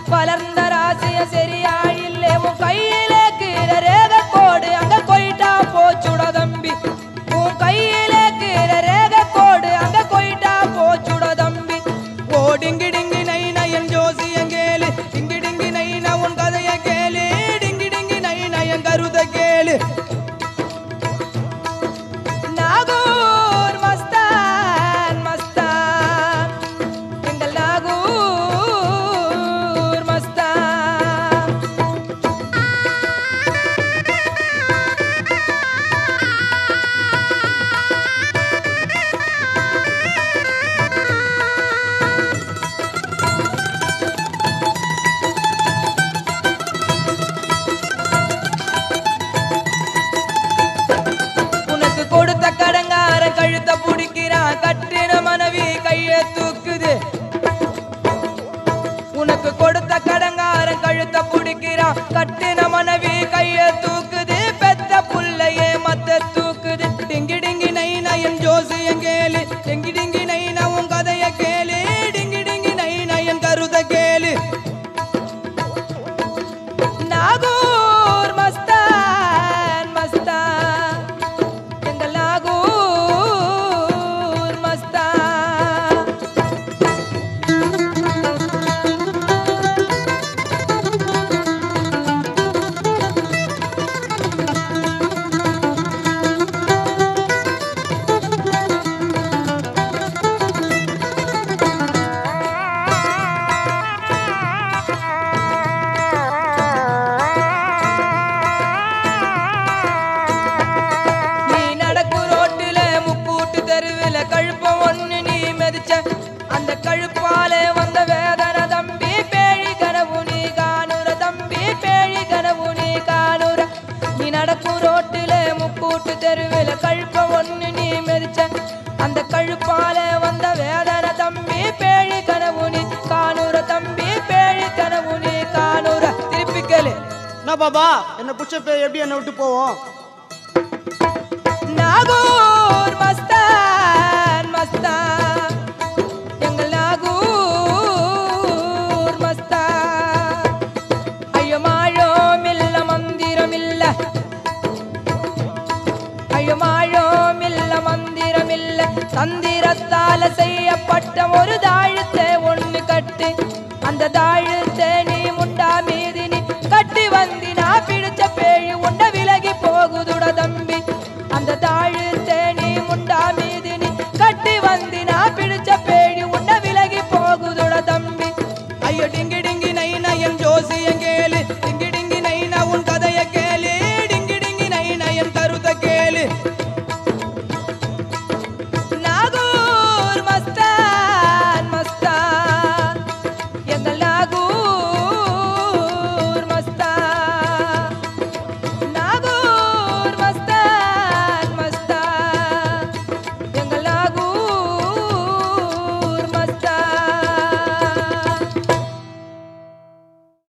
வளர்ந்த ராசிய சரியா இல்லே உன் கையிலே கீழ ரேக கோடு அங்க போயிட்டா போச்சுட தம்பி உன் கையிலே கீழ ரேக கோடு அங்க போயிட்டா போச்சுட தம்பி ஓ டிங்கி டிங்கி நை நயன் ஜோசியம் கேளு டிங்கி டிங்கி நை ந உன் கதைய கேளு டிங்கி டிங்கி நை நயன் கருத கேளு நாகூர் மஸ்தான் மஸ்தான் எங்கள் நாகூர் மஸ்தான் உனக்கு கொடுத்த கடங்கார கழுத்த புடிக்கிறான் கட்டின மனைவி கைய தூக்குது உனக்கு கொடுத்த கடங்கார கழுத்த புடிக்கிறான் கட்டின மனைவி கைய தூக்குது பெத்த புள்ளையே மத்த தூக்குது டிங்கி டிங்கி நை நயன் ஜோசியம் கேளு டிங்கி டிங்கி நை உன் கதைய கேளு டிங்கி டிங்கி நை நயன் கருத கேளு நாகூர் மஸ்தான் மஸ்தான் எங்கள் நாகூர் மஸ்தான் நீ நடக்கு ரோட்டுல முக்கூட்டு தெருவில் கழுப்பம் ஒண்ணு நீ மெதிச்ச அந்த கழுப்பால வந்த வேதனை தம்பி பேழி கனவு நீ காணுற தம்பி பேழி கனவு நீ காணுற நீ நடக்கும் ரோட்டுல முக்கூட்டு தெருவில் கழுப்பம் ஒண்ணு நீ மெதிச்ச அந்த கழுப்பால வந்த வேதனை தம்பி பேழி கனவு நீ காணுற தம்பி பேழி கனவு நீ காணுற திருப்பி கேளு என்ன பாபா என்ன புடிச்ச பேய் எப்படி என்ன விட்டு போவோம் நாகூர் மஸ்தான் மஸ்தான் எங்கள் நாகூர் மஸ்தான் ஐயோ மாழோம் இல்ல மந்திரம் இல்ல ஐயோ மாழோம் இல்ல மந்திரம் இல்ல தந்திரத்தால செய்யப்பட்ட ஒரு தா